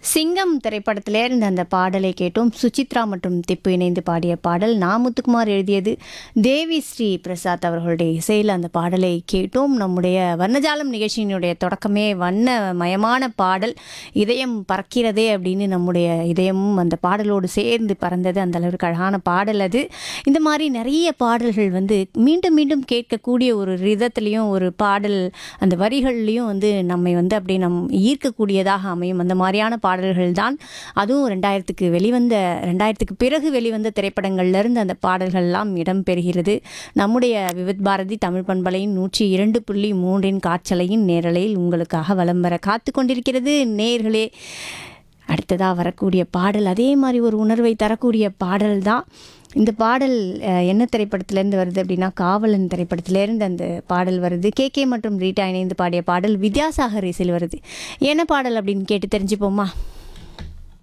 சிங்கம் திரைப்படத்திலிருந்து அந்த பாடலை கேட்டோம் சுசித்ரா மற்றும் திப்பு இணைந்து பாடிய பாடல் நாமுத்துக்குமார் எழுதியது தேவி ஸ்ரீ பிரசாத் அவர்களுடைய இசையில் அந்த பாடலை கேட்டோம் நம்முடைய வர்ணஜாலம் நிகழ்ச்சியினுடைய தொடக்கமே வண்ணமயமான பாடல் இதயம் பறக்கிறதே அப்படின்னு நம்முடைய இதயமும் அந்த பாடலோடு சேர்ந்து பறந்தது அந்த அளவுக்கு அழகான பாடல் அது இந்த மாதிரி நிறைய பாடல்கள் வந்து மீண்டும் மீண்டும் கேட்கக்கூடிய ஒரு ரிதத்துலேயும் ஒரு பாடல் அந்த வரிகள்லையும் வந்து நம்மை வந்து அப்படி நம் ஈர்க்கக்கூடியதாக அமையும் அந்த மாதிரியான பாடல்கள் தான் அதுவும் ரெண்டாயிரத்துக்கு வெளிவந்த ரெண்டாயிரத்துக்கு பிறகு வெளிவந்த திரைப்படங்கள்ல இருந்து அந்த பாடல்கள்லாம் இடம்பெறுகிறது நம்முடைய விவித் பாரதி தமிழ் பண்பலையின் நூற்றி இரண்டு புள்ளி மூன்றின் காற்றலையின் நேரலையில் உங்களுக்காக வலம் வர காத்து கொண்டிருக்கிறது நேர்களே அடுத்ததாக வரக்கூடிய பாடல் அதே மாதிரி ஒரு உணர்வை தரக்கூடிய பாடல் தான் இந்த பாடல் அஹ், என்ன திரைப்படத்திலேருந்து வருது அப்படின்னா காவலன் திரைப்படத்திலேருந்து அந்த பாடல் வருது கே கே மற்றும் ரீட்டா இணைந்து பாடிய பாடல் வித்யாசாகர் இசையில் வருது என்ன பாடல் அப்படின்னு கேட்டு தெரிஞ்சுப்போமா